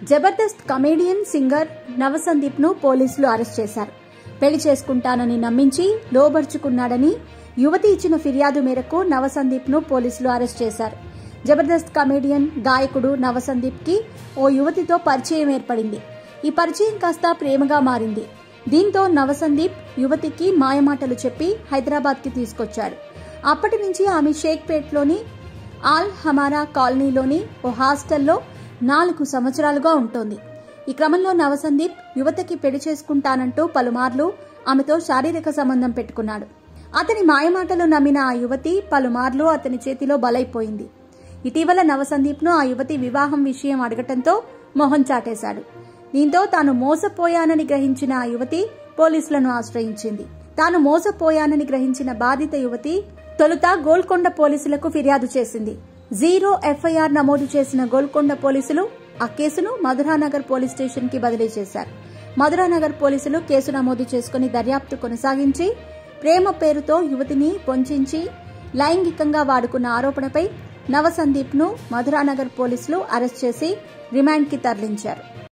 Jabardasth comedian singer నవసందీప్ ను పోలీసులు arrest చేశారు పెళ్లి చేసుకుంటానని నమ్మించి లోబర్చుకున్నాడని యువతి ఇచ్చిన ఫిర్యాదు మేరకు నవసందీప్ ను పోలీసులు అరెస్ట్ చేశారు జబర్దస్త్ కమేడియన్ గాయకుడు నవసందీప్ కి ఓ యువతితో పరిచయం ఏర్పడింది ఈ పరిచయం కాస్త ప్రేమగా మారింది దీంతో నవసందీప్ యువతికి మాయమాటలు చెప్పి హైదరాబాద్ కి తీసుకొచ్చాడు అప్పటి నుంచి ఆమె షేక్పేట్లోని ఆల్ హమారా కాలనీలోని ఓ హాస్టల్లో నాలుగు సంవత్సరాలుగా ఉంటోంది ఈ క్రమంలో నవసందీప్ యువతకి పెళ్లి చేసుకుంటానంటూ పలుమార్లు ఆమెతో శారీరక సంబంధం పెట్టుకున్నాడు అతని మాయమాటలు నమ్మిన ఆ యువతి పలుమార్లు అతని చేతిలో బలైపోయింది ఇటీవల నవసందీప్ను ఆ యువతి వివాహం విషయం అడగటంతో మొహం చాటేశాడు దీంతో తాను మోసపోయానని గ్రహించిన ఆ యువతి పోలీసులను ఆశ్రయించింది తాను మోసపోయానని గ్రహించిన బాధిత యువతి తొలుత గోల్కొండ పోలీసులకు ఫిర్యాదు చేసింది జీరో ఎఫ్ఐఆర్ నమోదు చేసిన గోల్కొండ పోలీసులు ఆ కేసును మధురానగర్ పోలీస్ స్టేషన్ కి బదిలీ చేశారు మధురానగర్ పోలీసులు కేసు నమోదు చేసుకుని దర్యాప్తు కొనసాగించి ప్రేమ పేరుతో యువతిని పొంచించి లైంగికంగా వాడుకున్న ఆరోపణపై నవసందీప్ ను మధురానగర్ పోలీసులు అరెస్ట్ చేసి రిమాండ్ కి తరలించారు